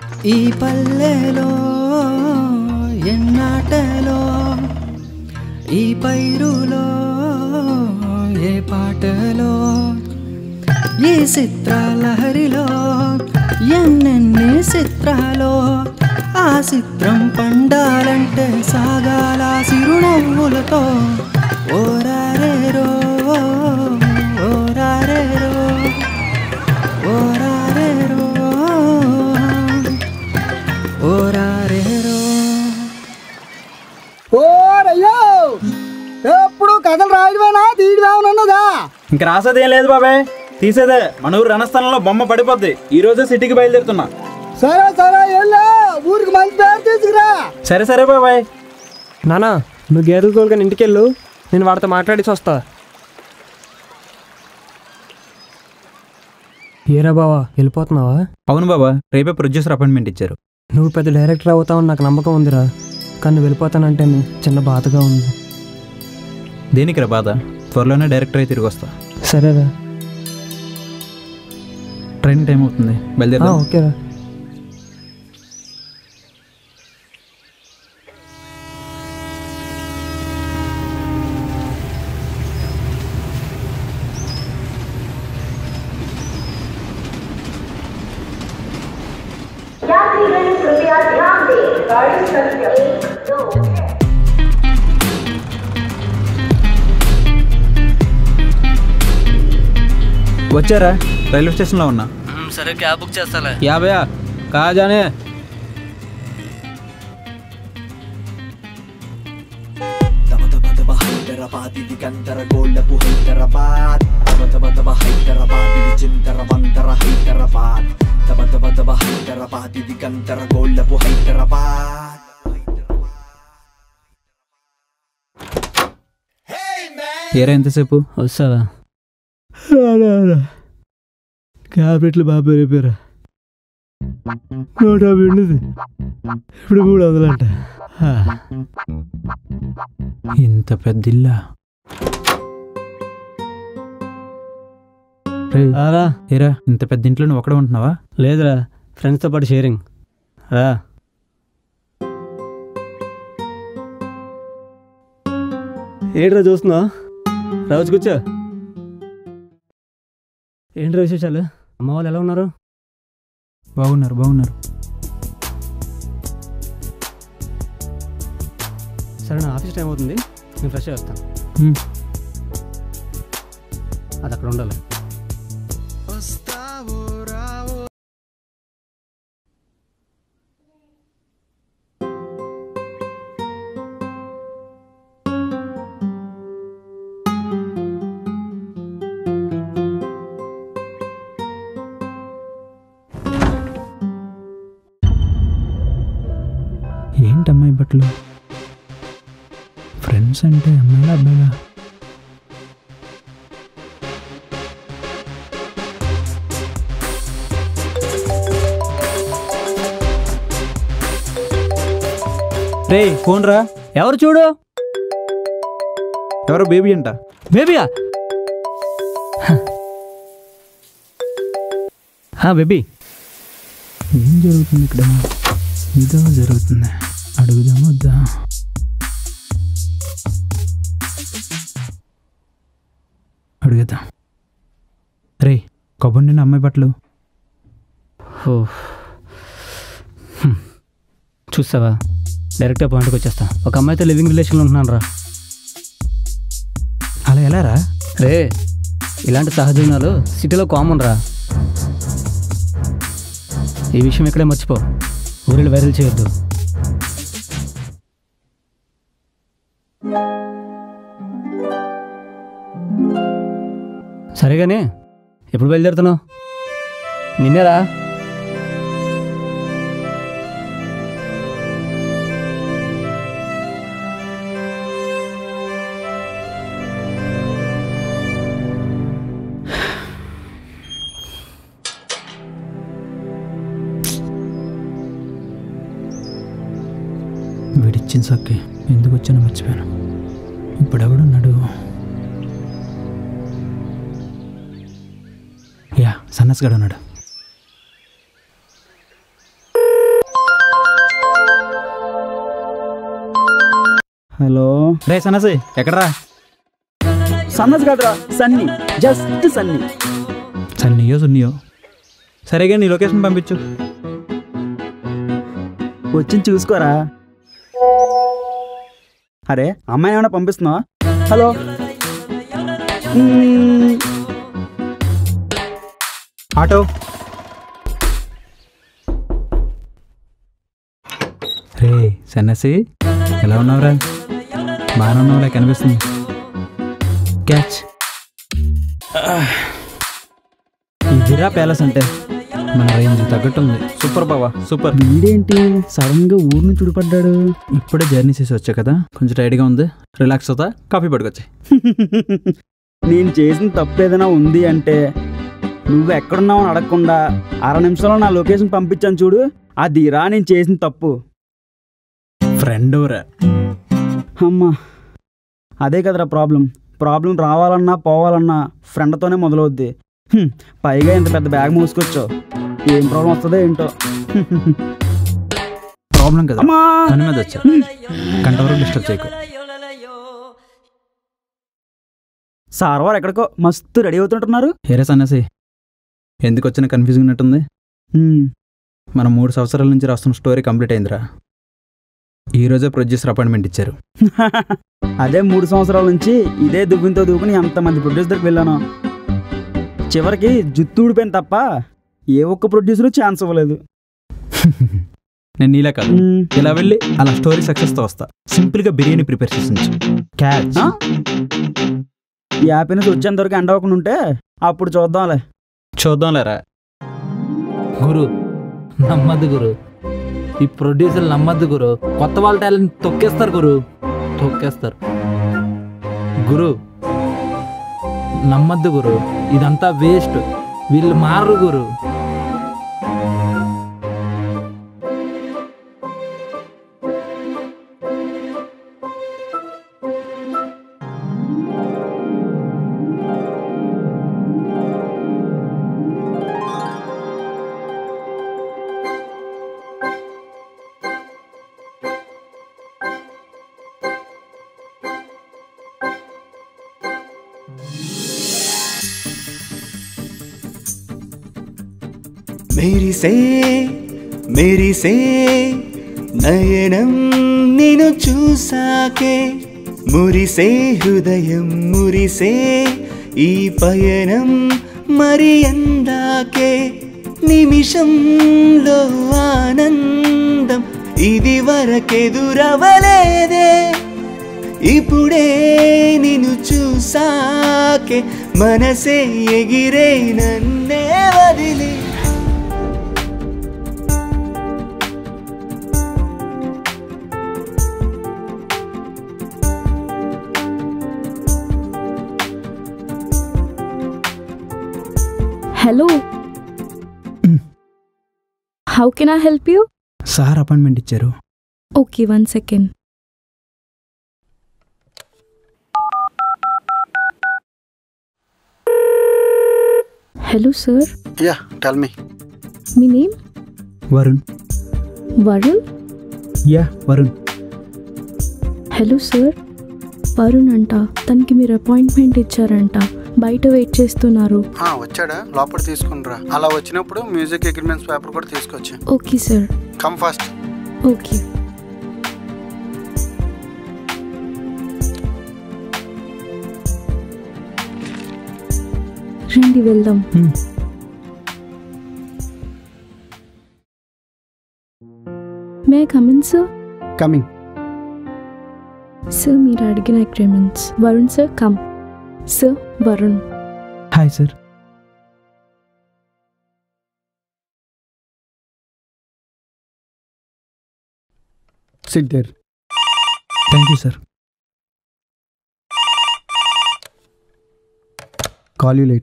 ఈ పల్లెలో ఎన్నాటలో ఈ పైరులో ఏ పాటలో ఈ చిత్రాలహరిలో ఎన్నెన్ని చిత్రాలో ఆ చిత్రం పండాలంటే సాగాల సిరునవ్వులతో ఓరారేరో ఓరారేరో ఓరారేరో ఓరారేరో ఓరయ్యో ఎప్పుడు కథలు రాయడమేనా తీయడమేమన్నదా ఇంక రాసేదేం లేదు బాబాయ్ తీసేదే మన ఊరు రణస్థలంలో బొమ్మ పడిపోద్ది ఈ రోజే సిటీకి బయలుదేరుతున్నా సరే సరే వెళ్ళు ఊరికి మంచి పేరు తీసుకురా సరే సరే బాబాయ్ నానా నువ్వు గేదెలు తోలుకొని ఇంటికి వెళ్ళు నేను వాడితో మాట్లాడేసి వస్తా ఏరా బావా వెళ్ళిపోతున్నావా అవును బాబా రేపే ప్రొడ్యూసర్ అపాయింట్మెంట్ ఇచ్చారు నువ్వు పెద్ద డైరెక్టర్ అవుతావని నాకు నమ్మకం ఉందిరా కానీ నువ్వు వెళ్ళిపోతానంటే చిన్న బాధగా ఉంది దేనికిరా బాధ త్వరలోనే డైరెక్టర్ అయి తిరిగి వస్తా సరేరా ట్రైన్ టైం అవుతుంది ఆ, బయలుదేరా ఓకేరా यात्रीगण कृपया ध्यान दें गाड़ी संख्या एक दो है వచ్చారా రైల్వే స్టేషన్లో ఉన్నా సరే క్యాబ్ బుక్ చేస్తాలే యాభై కాజానే తమ తమ తమ హైదరాబాద్ ఇది గందరగోళపు హైదరాబాద్ తమ తమ తమ హైదరాబాద్ ఇది చిందర వందర హైదరాబాద్ తమ తమ తమ హైదరాబాద్ ఇది గందరగోళపు హైదరాబాద్ ఏరా ఎంతసేపు వస్తావా క్యాబెట్లు బాగా పెరిగిపోయారా నూట యాభై ఉండేది ఇప్పుడు మూడు వందలంట ఇంత పెద్ద ఇల్లా రేయ్, రా ఏరా ఇంత పెద్ద ఇంట్లో నువ్వు ఒక్కడే ఉంటున్నావా లేదురా ఫ్రెండ్స్తో పాటు షేరింగ్ రా ఏంట్రా చూస్తున్నావు రావచ్చు కూర్చో ఏంట్రా విశేషాలు అమ్మ వాళ్ళు ఎలా ఉన్నారు బాగున్నారు బాగున్నారు సరే నా ఆఫీస్ టైం అవుతుంది నేను ఫ్రెష్ వస్తాను హ్మ్. అది అక్కడ ఉండాలి ఏంటి అమ్మాయి బట్టలు ఫ్రెండ్స్ అంటే అమ్మాయిలా అబ్బాయిలా రే ఫోన్ రా ఎవరు చూడు ఎవరో బేబీ అంట బేబీయా బేబీ ఏం జరుగుతుంది ఇక్కడ ఇదో జరుగుతుంది అడుగుదామా వద్దా అడుగుదాం రే కొబ్బరి నిన్న అమ్మాయి బట్టలు చూస్తావా డైరెక్ట్గా పాయింట్కి వచ్చేస్తా ఒక అమ్మాయితో లివింగ్ రిలేషన్లో ఉంటున్నాను రా అలా ఎలా రా రే ఇలాంటి సహజీవనాలు సిటీలో కామన్ రా ఈ విషయం ఇక్కడే మర్చిపో ఊరిలో వైరల్ చేయొద్దు సరేగానే ఎప్పుడు బయలుదేరుతున్నావు నిన్నేరా వీడిచ్చిన సక్కి ఎందుకు వచ్చానో మర్చిపోయాను ఇప్పుడు ఎవడున్నాడు యా సన్నస్గాడు ఉన్నాడు హలో రే సన్నసి ఎక్కడరా సన్నజ్ కదరా సన్నీ జస్ట్ సన్నీ సన్నీయో సున్నీయో సరేగా నీ లొకేషన్ పంపించు వచ్చి చూసుకోరా అరే అమ్మాయిని ఏమైనా పంపిస్తున్నావా హలో మ్మ్. ఆటో రే సన్నసి ఎలా ఉన్నావురా బాగానే ఉన్నావులే కనిపిస్తుంది క్యాచ్ ఇదిరా ప్యాలెస్ అంటే మన రేంజ్ తగ్గట్టు ఉంది సూపర్ బావా సూపర్ వీడేంటి సడన్ గా ఊరు నుంచి చుడిపడ్డాడు ఇప్పుడే జర్నీ చేసి వచ్చా కదా కొంచెం టైట్గా ఉంది రిలాక్స్ అవుతా కాఫీ పట్టుకొచ్చి నేను చేసిన తప్పు ఏదైనా ఉంది అంటే నువ్వు ఎక్కడున్నావు అని అడగకుండా అర నిమిషంలో నా లొకేషన్ పంపించాను చూడు అది రా నేను చేసిన తప్పు ఫ్రెండ్ రా అమ్మా అదే కదరా ప్రాబ్లం ప్రాబ్లం రావాలన్నా పోవాలన్నా ఫ్రెండ్తోనే మొదలవుద్ది హ్మ్, పైగా ఇంత పెద్ద బ్యాగ్ మోసుకొచ్చావు ఏం ప్రాబ్లం వస్తుందో ఏంటో ప్రాబ్లం కదా అమ్మా పని మీద వచ్చా గంట వరకు డిస్టర్బ్ చేయకు సార్ వారు ఎక్కడికో మస్తు రెడీ అవుతుంటున్నారు ఏరే సన్నసి ఎందుకు వచ్చిన కన్ఫ్యూజింగ్ ఉన్నట్టుంది హ్మ్, మనం మూడు సంవత్సరాల నుంచి రాస్తున్న స్టోరీ కంప్లీట్ అయిందిరా ఈ రోజే ప్రొడ్యూసర్ అపాయింట్మెంట్ ఇచ్చారు అదే మూడు సంవత్సరాల నుంచి ఇదే దువ్వింతో దూకుని ఎంతమంది ప్రొడ్యూసర్ దగ్గరికి వెళ్ళాను చివరికి జుత్తు ఊడిపోయింది తప్ప ఏ ఒక్క ప్రొడ్యూసర్ ఛాన్స్ ఇవ్వలేదు నేను నీలా కాదు హ్మ్, ఇలా వెళ్ళి అలా స్టోరీ సక్సెస్తో వస్తా సింపుల్గా బిర్యానీ ప్రిపేర్ చేసి ఉంచు క్యాచ్ ఆ? ఈ హ్యాపీనెస్ వచ్చేంత వరకు ఎండ అవ్వకుండా ఉంటే అప్పుడు చూద్దాంలే చూద్దాంలేరా గురు నమ్మద్దు గురు ఈ ప్రొడ్యూసర్ నమ్మద్దు గురు కొత్త వాళ్ళ టాలెంట్ తొక్కేస్తారు గురు తొక్కేస్తారు గురు నమ్మద్దు గురు ఇదంతా వేస్ట్ వీళ్ళు మారరు గురు మెరిసే మెరిసే నయనం నిన్ను చూసాకే మురిసే హృదయం మురిసే ఈ పయనం మరి ఎందాకే నిమిషంలో ఆనందం ఇది వరకెదురవలేదే ఇప్పుడే నిన్ను చూసాకే మనసే ఎగిరే నన్నే వదిలి Hello. How can I help you? Sir appointment ఇచ్చారు Okay, one second. Hello, sir. Yeah tell me మీ name Varun Varun yeah Varun hello sir Varun అంట తనకి మీరు అపాయింట్మెంట్ ఇచ్చారంట బయట వెయిట్ చేస్తున్నారు ఆ, వచ్చాడా లోపల తీసుకునిరా అలా వచ్చినప్పుడు మ్యూజిక్ అగ్రిమెంట్స్ పేపర్ కూడా తీసుకొచ్చి okay sir come fast okay రండి వెళ్దాం Hmm. May come in sir coming sir మీరు అడిగిన agreements Varun sir come sir Varun hi sir sit there thank you sir call you late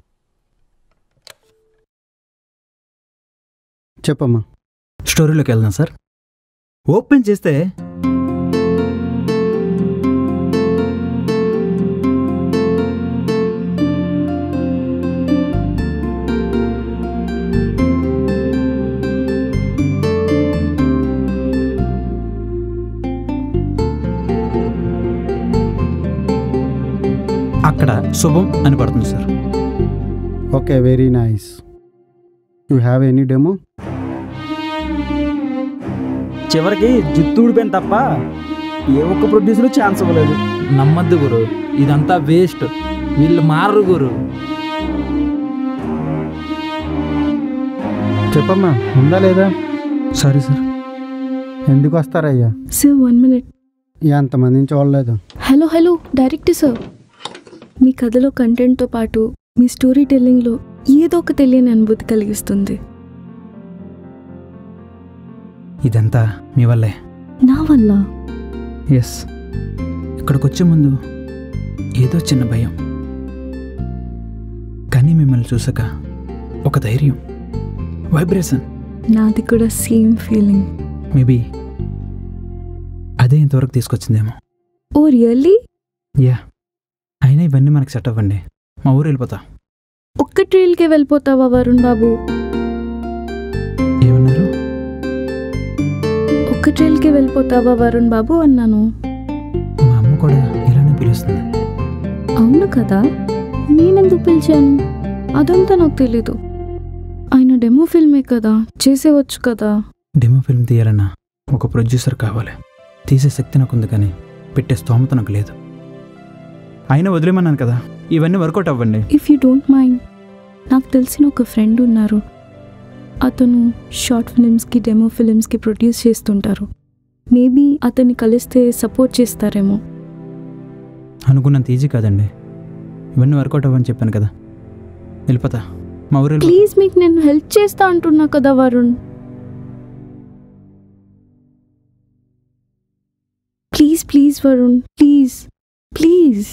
చెప్పమ్మా స్టోరీలోకి వెళ్దాం సార్ ఓపెన్ చేస్తే ఇక్కడ శుభం అని పడుతుంది sir okay very nice you have any demo చివరికి జుత్తు ఊడిపోయింది తప్ప ఏ ఒక్క ప్రొడ్యూసర్ ఛాన్స్ ఇవ్వలేదు నమ్మద్దు గురు ఇదంతా వేస్ట్ వీళ్ళు మారరు గురు చెప్పమ్మా ఉందా లేదా సారీ సార్ ఎందుకు వస్తారయ్యా సార్ వన్ మినిట్ ఎంతమందిని చూడలేదు హలో హలో డైరెక్టర్ సార్ మీ కథలో కంటెంట్తో పాటు మీ స్టోరీ టెల్లింగ్లో ఏదో ఒక తెలియని అనుభూతి కలిగిస్తుంది ఇదంతా మీ వల్లే నా వల్ల ఎస్ ఇక్కడికి వచ్చే ముందు ఏదో చిన్న భయం కానీ మిమ్మల్ని చూసాక ఒక ధైర్యం వైబ్రేషన్ నాది కూడా సేమ్ ఫీలింగ్ మేబీ అదే ఇంతవరకు తీసుకొచ్చిందేమో ఓ రియల్లీ యా అయినా ఇవన్నీ మనకు సెట్ అవ్వండి మా ఊరు వెళ్ళిపోతా ఒక్క ట్రైల్కే వెళ్ళిపోతావా వరుణ్ బాబు ఏమన్నారు ఒక్క ట్రైల్కే వెళ్ళిపోతావా వరుణ్ బాబు అన్నాను మా అమ్మ కూడా ఇలానే పిలుస్తుంది అవును కదా నేనెందుకు పిలిచాను అదంతా నాకు తెలీదు ఆయన డెమో ఫిల్మే కదా చేసేవచ్చు కదా డెమో ఫిల్మ్ తీయాలన్నా ఒక ప్రొడ్యూసర్ కావాలి తీసే శక్తి నాకుంది కానీ పెట్టే స్తోమత నాకు లేదు అయినా వదిలేమన్నాను కదా ఇవన్నీ వర్కౌట్ అవ్వండి ఇఫ్ యూ డోంట్ మైండ్ నాకు తెలిసిన ఒక ఫ్రెండ్ ఉన్నారు అతను షార్ట్ ఫిలిమ్స్కి డెమో ఫిలిమ్స్కి ప్రొడ్యూస్ చేస్తుంటారు మేబీ అతన్ని కలిస్తే సపోర్ట్ చేస్తారేమో అనుకున్నంత ఈజీ కాదండి ఇవన్నీ వర్కౌట్ అవ్వని చెప్పాను కదా వెళ్ళిపోతా మా ఊరు వెళ్ళిపో- ప్లీజ్ మీకు నేను హెల్ప్ చేస్తా అంటున్నా కదా Varun please please Varun please please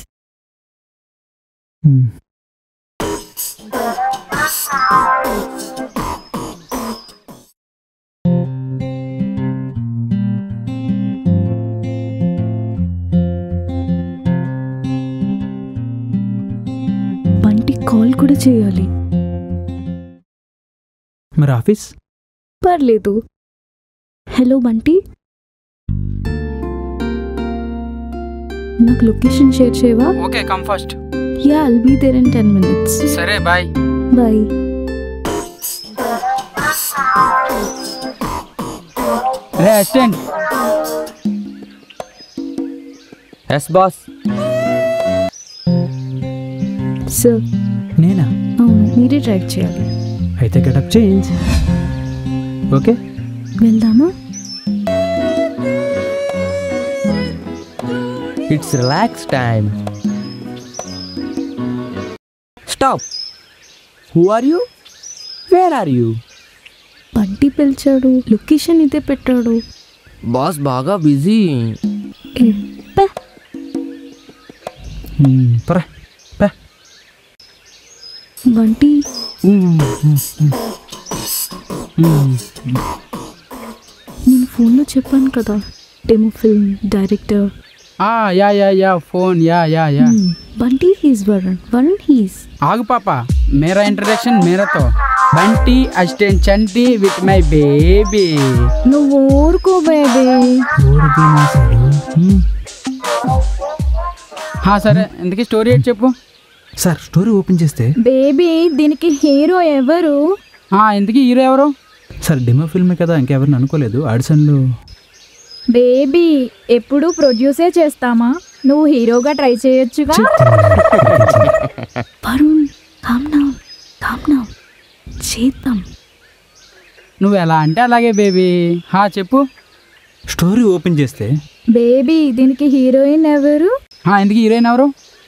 hmm. Bunty call కూడా చేయాలి మరి ఆఫీస్ పర్లేదు హలో బంటి నాకు లొకేషన్ షేర్ చేయవా okay come first yeah I'll be there in ten minutes సరే బాయ్ బాయ్ రే అసిస్టెంట్ ఎస్ బాస్ సార్ నేనా అవును మీరే డ్రైవ్ చేయాలి అయితే గెటప్ చేంజ్ ఓకే వెళ్దామా it's relax time stop who are you where are you Bunty పిలిచాడు లొకేషన్ ఇదే పెట్టాడు బాస్ బాగా బిజీ ఏ, పే. పరా బంటి నేను ఫోన్లో చెప్పాను కదా డెమో ఫిల్మ్ డైరెక్టర్ ఆ yeah yeah yeah phone yeah yeah yeah Bunty he's Varun Varun he's ఆగు పాప మేరా ఇంట్రడక్షన్ మేరాతో Bunty assistant Chanti with my baby నువ్వు ఊరుకో బేబీ హా సరే ఎందుకు స్టోరీ ఏంటి చెప్పు సార్ స్టోరీ ఓపెన్ చేస్తే బేబీ దీనికి హీరో ఎవరు ఆ ఎందుకు హీరో ఎవరు సార్ డెమో ఫిల్మే కదా ఇంకెవరిని అనుకోలేదు ఆడిషన్లో బేబీ ఎప్పుడు ప్రొడ్యూసే చేస్తామా నువ్వు హీరోగా ట్రై చేయొచ్చుగా Varun calm now calm now చేద్దాం నువ్వు ఎలా అంటే అలాగే బేబీ హా చెప్పు స్టోరీ ఓపెన్ చేస్తే బేబీ దీనికి హీరోయిన్ ఎవరు హా ఎందుకు హీరోయిన్ ఎవరు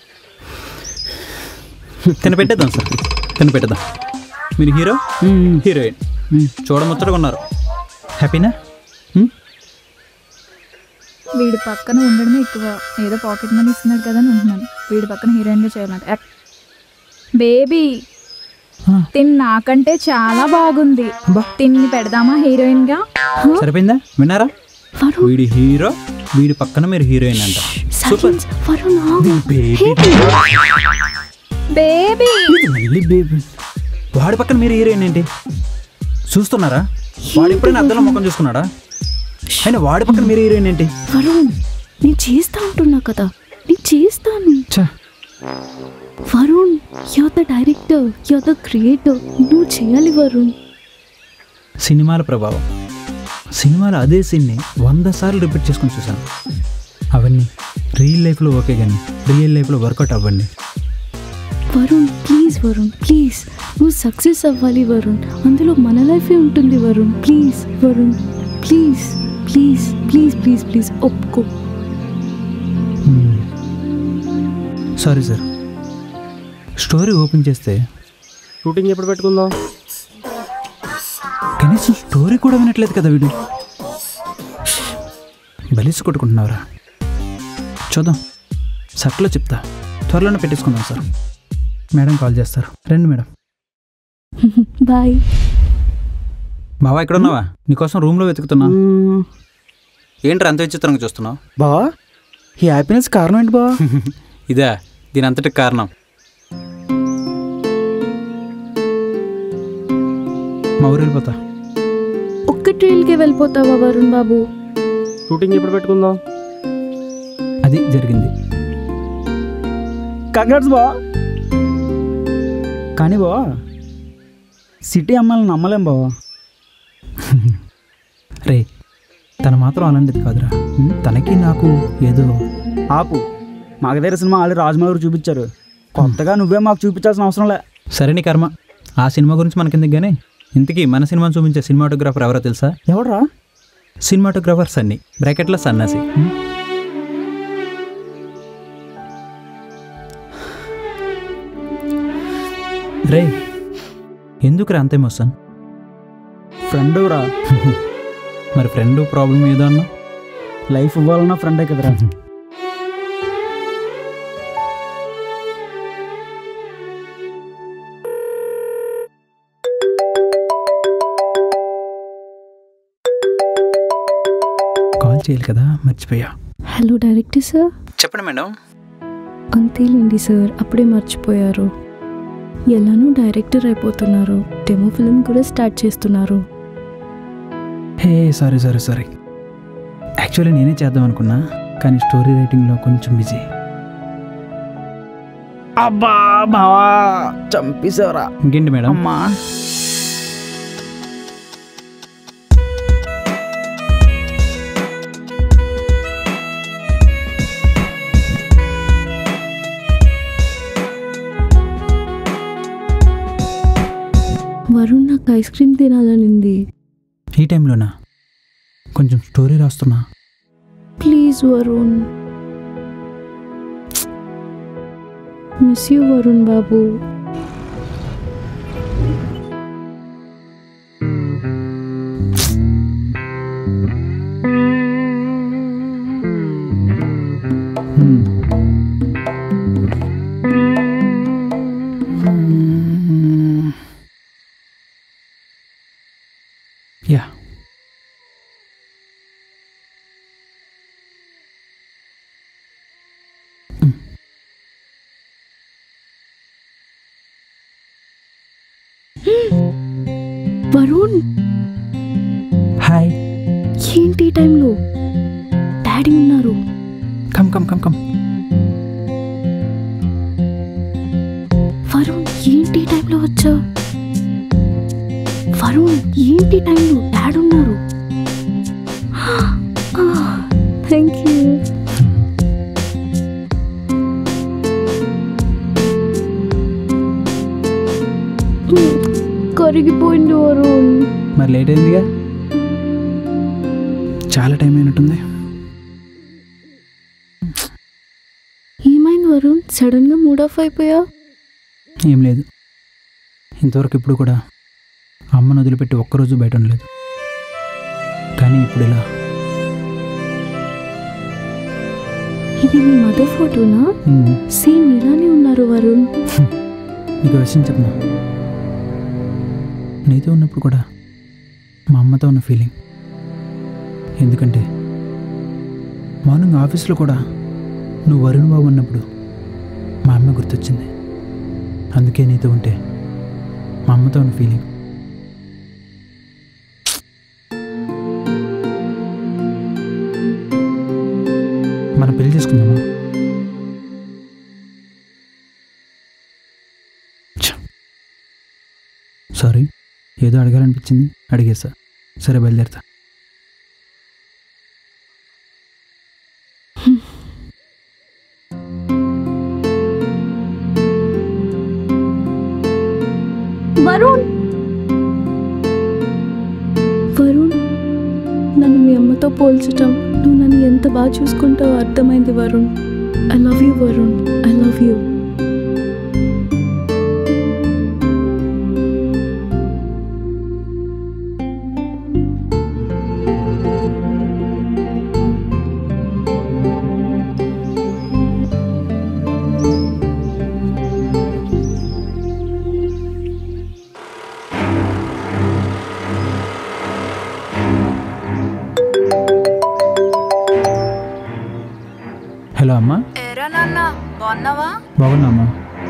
తిన పెట్టేద్దాం సార్ తిన పెట్టేద్దాం మీరు హీరో హీరోయిన్ చూడముచ్చటగా ఉన్నారు హ్యాపీనా వీడి పక్కన ఉండడమే ఎక్కువ ఏదో పాకెట్ మనీ ఇస్తున్నాడు కదా అని ఉంటున్నాను వీడి పక్కన హీరోయిన్గా చేయాలంట ఎక్. బేబీ తిన్ నాకంటే చాలా బాగుంది తిన్ని పెడదామా హీరోయిన్గా సరిపోయిందా విన్నారా వీడి హీరో వీడి పక్కన మీరు హీరోయిన్ అంట సూపర్ వరుణ్ ఆగు. బేబీ బేబీ మళ్ళీ బేబీ వాడి పక్కన మీరు హీరోయిన్ ఏంటి చూస్తున్నారా వాడు ఎప్పుడైనా అద్దంలో ముఖం చూసుకున్నాడా అయినా వాడి పక్కన మీరు హీరోయిన్ ఏంటి వరుణ్ నేను చేస్తా అంటున్నా కదా నేను చేస్తాను Varun you're the director you're the creator నువ్వు చేయాలి వరుణ్ సినిమాల ప్రభావం సినిమాలో అదే సీన్ని వంద సార్లు రిపీట్ చేసుకొని చూశాను అవన్నీ రియల్ లైఫ్లో ఓకే కానీ రియల్ లైఫ్లో వర్కౌట్ అవ్వండి వరుణ్ ప్లీజ్ వరుణ్ ప్లీజ్ నువ్వు సక్సెస్ అవ్వాలి వరుణ్ అందులో మన లైఫే ఉంటుంది Varun please Varun please please please please please ఒప్పుకో సారీ సార్ స్టోరీ ఓపెన్ చేస్తే షూటింగ్ ఎప్పుడు పెట్టుకుందాం కనీసం స్టోరీ కూడా వినట్లేదు కదా వీడు బలిసి కొట్టుకుంటున్నావురా చూద్దాం సట్లో చెప్తా త్వరలోనే పెట్టేసుకుందాం సార్ మేడం కాల్ చేస్తారు రండి మేడం బాయ్ బావా ఇక్కడ ఉన్నావా నీకోసం రూమ్లో వెతుకుతున్నా ఏంట్రా అంత విచిత్రంగా చూస్తున్నావు బా ఈ హ్యాపీనెస్ కారణం ఏంటి బా ఇదా దీని అంతటికి కారణం మా ఊరు వెళ్ళిపోతా ఒక్క ట్రైల్కే వెళ్ళిపోతావా వరుణ్ బాబు షూటింగ్ ఎప్పుడు పెట్టుకుందాం అది జరిగింది కంగ్రాట్స్ బా కానీ బా సిటీ అమ్మాయిని నమ్మలేం బావా రే తన మాత్రం అలాంటిది కాదురా ఉమ్, తనకి నాకు ఏదో ఆపు మాకు దగ్గర సినిమా ఆల్రెడీ రాజమౌళి చూపించారు కొత్తగా నువ్వే మాకు చూపించాల్సిన అవసరం లే సరే నీ కర్మ ఆ సినిమా గురించి మనకెందుకు కానీ ఇంతకీ మన సినిమాను చూపించే సినిమాటోగ్రాఫర్ ఎవరో తెలుసా ఎవడరా సినిమాటోగ్రాఫర్ సన్నీ బ్రాకెట్లో సన్నాసి ఉమ్, రే ఎందుకురా అంత ఎమోషన్ ఫ్రెండ్ రా మరి ఫ్రెండ్ ప్రాబ్లం ఏదో అన్నా లైఫ్ ఇవ్వాలన్న ఫ్రెండే కదరా కాల్ చేయాలి కదా మర్చిపోయా హలో డైరెక్టర్ సార్ చెప్పండి మేడం అంతేలేండి సార్ అప్పుడే మర్చిపోయారు ఎలానో డైరెక్టర్ అయిపోతున్నారు డెమో ఫిల్మ్ కూడా స్టార్ట్ చేస్తున్నారు hey sorry sorry sorry actually నేనే చేద్దాం అనుకున్నా కానీ స్టోరీ రైటింగ్లో కొంచెం బిజీ అబ్బా బావా చంపేశావురా ఇంకేంటి మేడం అమ్మా వరుణ్ నాకు ఐస్ క్రీమ్ తినాలనింది ఈ టైంలోనా కొంచెం స్టోరీ రాస్తున్నా please Varun miss you Varun బాబు యా వరుణ్ హాయ్ ఏంటి ఈ టైంలో డాడీ ఉన్నారు come come come come Varun ఏంటి ఈ టైంలో వచ్చా వరుణ్ ఏంటి ఈ టైంలో డాడ్ ఉన్నారు థ్యాంక్ యూ కరిగిపోయింది వరుణ్ మరి లేట్ అయిందిగా చాలా టైం అయినట్టుంది ఏమైంది వరుణ్ సడన్ గా మూడ్ ఆఫ్ అయిపోయా ఏం లేదు ఇంతవరకు ఇప్పుడు కూడా అమ్మను వదిలిపెట్టి ఒక్కరోజు బయట ఉండలేదు కానీ ఇప్పుడు ఇలా ఇది మీ మదర్ ఫోటోనా మ్మ్. సేమ్ ఇలానే ఉన్నారు వరుణ్ నీకు విషయం చెప్పనా నీతో ఉన్నప్పుడు కూడా మా అమ్మతో ఉన్న ఫీలింగ్ ఎందుకంటే మార్నింగ్ ఆఫీస్లో కూడా నువ్వు వరుణ్ బాబు ఉన్నప్పుడు మా అమ్మ గుర్తొచ్చింది అందుకే నీతో ఉంటే మా అమ్మతో ఉన్న ఫీలింగ్ మన పెళ్లి చేసుకుందామా సారీ ఏదో అడగాలనిపించింది అడిగేసా సరే బయలుదేరుతా వరుణ్ వరుణ్ నన్ను మీ అమ్మతో పోల్చటం నువ్వు నన్ను ఎంత బాగా చూసుకుంటావో అర్థమైంది Varun I love you Varun I love you hello అమ్మా ఏరా నాన్న బాగున్నావా బాగున్నా అమ్మా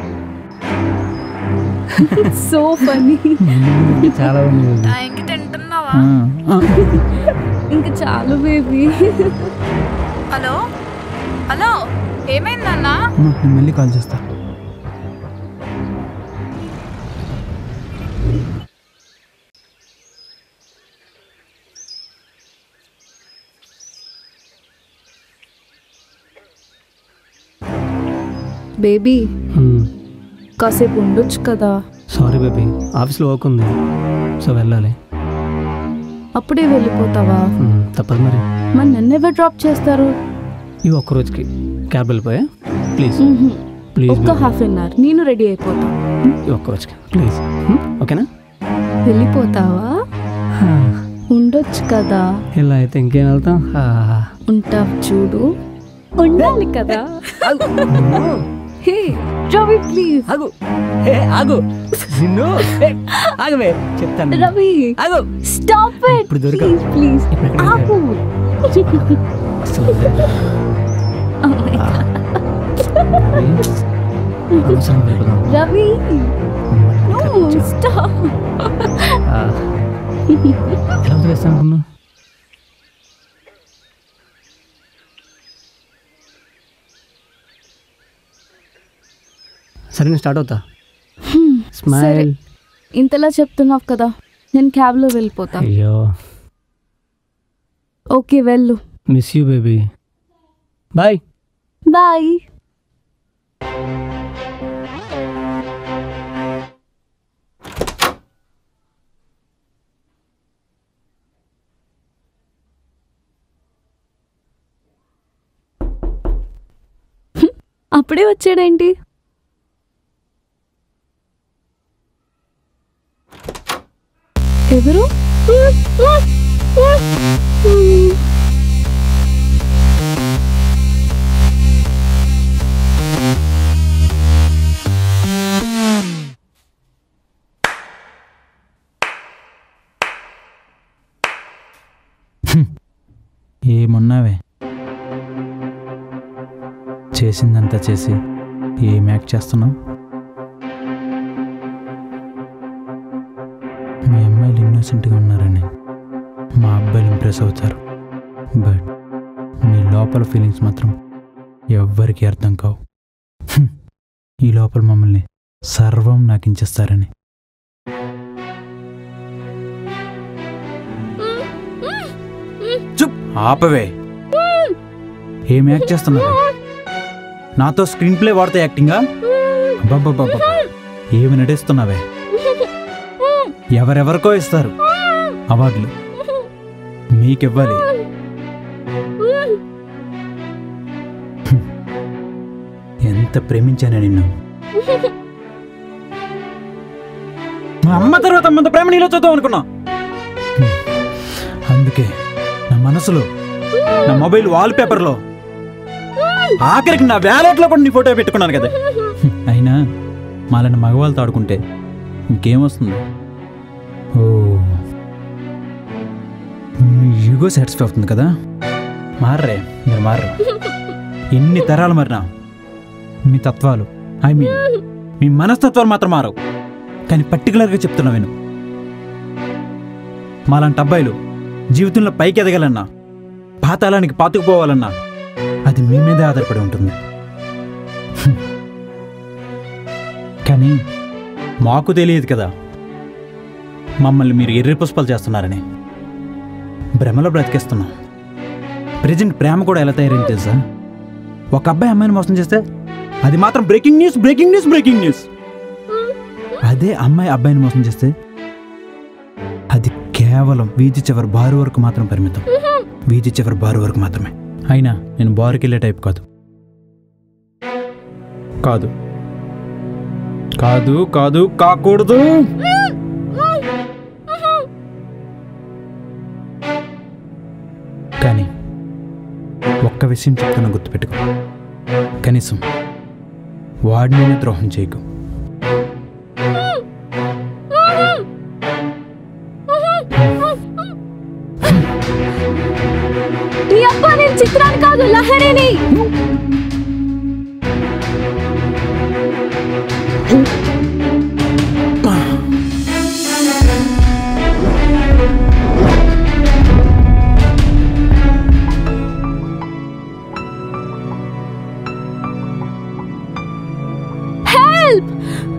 సో ఫనీ చాలా ఉంది టైంకి తింటున్నావా ఇంకా చాలు బేబీ హలో హలో ఏమైంది నాన్న అమ్మా నేను మళ్ళీ కాల్ చేస్తా బేబీ కాసేపు ఉండొచ్చు కదా సారీ బేబీ ఆఫీస్లో వర్క్ ఉంది సో వెళ్ళాలి అప్పుడే వెళ్ళిపోతావా మ్మ్, తప్పదు మరి మరి నన్ను ఎవరు డ్రాప్ చేస్తారు ఈ ఒక్క రోజుకి క్యాబ్ వెళ్ళిపోయా ప్లీజ్ మ్హూ. ప్లీజ్ ఒక్క హాఫ్ అన్ అవర్ నేను రెడీ అయిపోతా ఈ ఒక్క రోజుకి ప్లీజ్ ఓకేనా వెళ్ళిపోతావా ఉండొచ్చు కదా ఇలా అయితే ఇంకేం వెళ్తాం ఆ, ఉంటావు చూడు ఉండాలి కదా హే రవి ప్లీజ్ ఆగు హే ఆగు నిన్ను హే, ఆగవే చెప్తాను రవి ఆగు స్టాప్ ఇట్ ఇప్పుడు దొరికా ప్లీజ్ ప్లీజ్ ఆగు Oh my God. అవసరం లేకుండా రవి నో స్టాప్ ఆ, ఎలా వదిలేస్తాను అనుకున్నావు సరే నేను స్టార్ట్ అవుతా సరే స్మైల్ ఇంతలా చెప్తున్నావు కదా నేను క్యాబ్లో వెళ్ళిపోతా అయ్యో ఓకే వెళ్ళు miss you baby bye bye అప్పుడే వచ్చాడేంటి ఎవరు ఏమున్నావే చేసిందంతా చేసి ఏం యాక్ట్ చేస్తున్నావు మీ అమ్మాయిలు ఇన్నోసెంట్గా ఉన్నారని మా అబ్బాయిలు ఇంప్రెస్ అవుతారు బట్ మీ లోపల ఫీలింగ్స్ మాత్రం ఎవ్వరికీ అర్థం కావు హ్మ్. ఈ లోపల మమ్మల్ని సర్వం నాకు ఇచ్చేస్తారని చుప్ ఆపవే ఏం యాక్ట్ చేస్తున్నావు నాతో స్క్రీన్ ప్లే వాడితే యాక్టింగా అబ్బబ్బబ్బబ్బ ఏమి నటిస్తున్నావే ఎవరెవరికో ఇస్తారు అవార్డులు మీకివ్వాలి హ్మ్. ఎంత ప్రేమించానే నిన్ను మా అమ్మ తర్వాత అమ్మంత ప్రేమ నీలో చూద్దాం అనుకున్నా హ్మ్. అందుకే నా మనసులో నా మొబైల్ వాల్ పేపర్లో ఆఖరికి నా వ్యాలెట్లో కూడా నీ ఫోటో పెట్టుకున్నాను కదా హ్మ్. అయినా మాలని మగవాళ్ళతో ఆడుకుంటే ఇంకేమొస్తుంది ఓ మీ ఈగో సాటిస్ఫై అవుతుంది కదా మారరే మీరు మారరు ఎన్ని తరాలు మారినా మీ తత్వాలు ఐ మీన్ మీ మనస్తత్వాలు మాత్రం మారవు కానీ పర్టికులర్గా చెప్తున్నా నేను మాలాంటి అబ్బాయిలు జీవితంలో పైకి ఎదగాలన్నా పాతాళానికి పాతుకుపోవాలన్నా అది మీ మీదే ఆధారపడి ఉంటుంది హ్మ్. కానీ మాకు తెలియదు కదా మమ్మల్ని మీరు ఎర్రి పుష్పాలు చేస్తున్నారని భ్రమలో బ్రతికేస్తున్నాం ప్రజెంట్ ప్రేమ కూడా ఎలా తయారైంది తెలుసా ఒక అబ్బాయి అమ్మాయిని మోసం చేస్తే అది మాత్రం breaking news breaking news breaking news అదే అమ్మాయి అబ్బాయిని మోసం చేస్తే అది కేవలం వీధి చివరి బారు వరకు మాత్రం పరిమితం వీధి చివరి బారు వరకు మాత్రమే అయినా నేను బారుకి వెళ్ళే టైప్ కాదు కాదు కాదు కాదు కాకూడదు కానీ ఒక్క విషయం చెప్తున్నా గుర్తుపెట్టుకో కనీసం వాడిని ద్రోహం చేయకు ఈ అబ్బా నేను చిత్రాన్ని కాదు లహరిని హెల్ప్